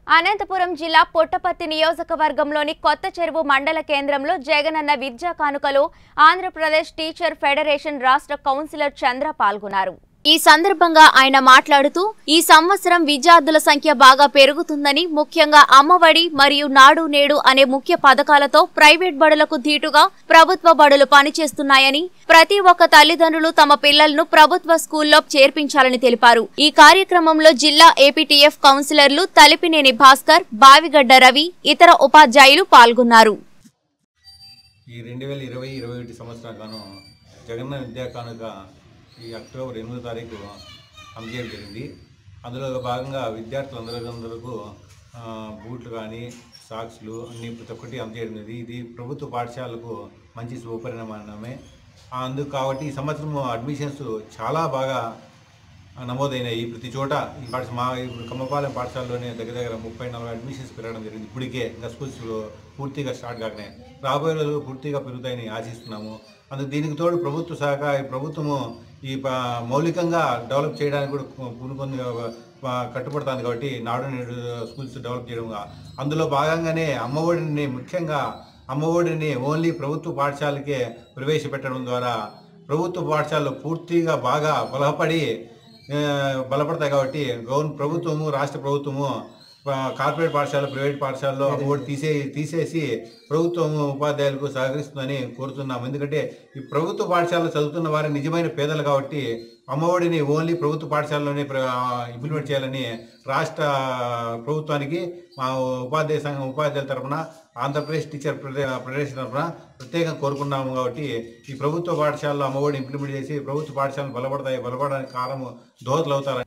అనంతపురం జిల్లా పుట్టపర్తి నియోజకవర్గంలోని కొత్త చెరువు మండల కేంద్రంలో జగనన్న విద్యా కానుకలో ఆంధ్రప్రదేశ్ టీచర్ ఫెడరేషన్ రాష్ట్ర కౌన్సిలర్ చంద్ర పాల్గొన్నారు ఈ సందర్భంగా ఆయన మాట్లాడుతూ ఈ సంవత్సరం విద్యార్థుల సంఖ్య బాగా పెరుగుతుందని ముఖ్యంగా అమ్మఒడి మరియు నాడు నేడు అనే ముఖ్య పథకాలతో ప్రైవేట్ బడులకు ధీటుగా ప్రభుత్వ బడులు పనిచేస్తున్నాయని ప్రతి ఒక్క తల్లిదండ్రులు తమ పిల్లలను ప్రభుత్వ స్కూల్లో చేర్పించాలని తెలిపారు ఈ కార్యక్రమంలో జిల్లా ఏపీటీఎఫ్ కౌన్సిలర్లు తలిపినేని భాస్కర్ బావిగడ్డ రవి ఇతర ఉపాధ్యాయులు పాల్గొన్నారు ఈ రెండు వేల ఇరవై ఇరవై ఒకటి సంవత్సరం గాను జగన్న విద్యా కానుక ఈ అక్టోబర్ ఎనిమిదో తారీఖు అందజేయడం జరిగింది అందులో భాగంగా విద్యార్థులందరికందరకు ఆ, బూట్లు కానీ సాక్స్లు అన్ని ప్రతి ఒక్కటి అందజేయడం జరిగింది ఇది ప్రభుత్వ పాఠశాలకు మంచి శుభపరిణామమే ఆ, అందుకు కాబట్టి ఈ సంవత్సరం అడ్మిషన్స్ చాలా బాగా నమోదైనాయి ప్రతి చోట ఈ పాఠ మా ఇప్పుడు కమ్మపాలెం పాఠశాలలోనే దగ్గర దగ్గర ముప్పై నలభై అడ్మిషన్స్ పెరగడం జరిగింది ఇప్పటికే ఇంకా స్కూల్స్ పూర్తిగా స్టార్ట్ కాకనే రాబోయే రోజులు పూర్తిగా పెరుగుతాయని ఆశిస్తున్నాము అందుకు దీనికి తోడు ప్రభుత్వ శాఖ ఈ ప్రభుత్వము ఈ ప- మౌలికంగా డెవలప్ చేయడానికి కూడా పూనుకొని కట్టుబడుతుంది కాబట్టి నాడు నేడు స్కూల్స్ డెవలప్ చేయడం అందులో భాగంగానే అమ్మఒడిని ముఖ్యంగా అమ్మఒడిని ఓన్లీ ప్రభుత్వ పాఠశాలకే ప్రవేశపెట్టడం ద్వారా ప్రభుత్వ పాఠశాలలు పూర్తిగా బాగా బలపడి ఆ, బలపడతాయి కాబట్టి గవర్న ప్రభుత్వము రాష్ట్ర ప్రభుత్వము ఆ, కార్పొరేట్ పాఠశాల ప్రైవేట్ పాఠశాలలో అమ్మఒడి తీసే తీసేసి ప్రభుత్వము ఉపాధ్యాయులకు సహకరిస్తుందని కోరుతున్నాం ఎందుకంటే ఈ ప్రభుత్వ పాఠశాలలో చదువుతున్న వారి నిజమైన పేదలు కాబట్టి అమ్మఒడిని ఓన్లీ ప్రభుత్వ పాఠశాలలోనే ప్ర- ఇంప్లిమెంట్ చేయాలని రాష్ట్ర ప్రభుత్వానికి మా ఉపాధ్యాయ సంఘం ఉపాధ్యాయుల తరఫున ఆంధ్రప్రదేశ్ టీచర్ ఫెడరే- ఫెడరేషన్ తరఫున ప్రత్యేకంగా కోరుకున్నాము కాబట్టి ఈ ప్రభుత్వ పాఠశాలలో అమ్మఒడి ఇంప్లిమెంట్ చేసి ప్రభుత్వ పాఠశాలలు బలపడతాయి బలపడడానికి కారణం దోహదలు అవుతారని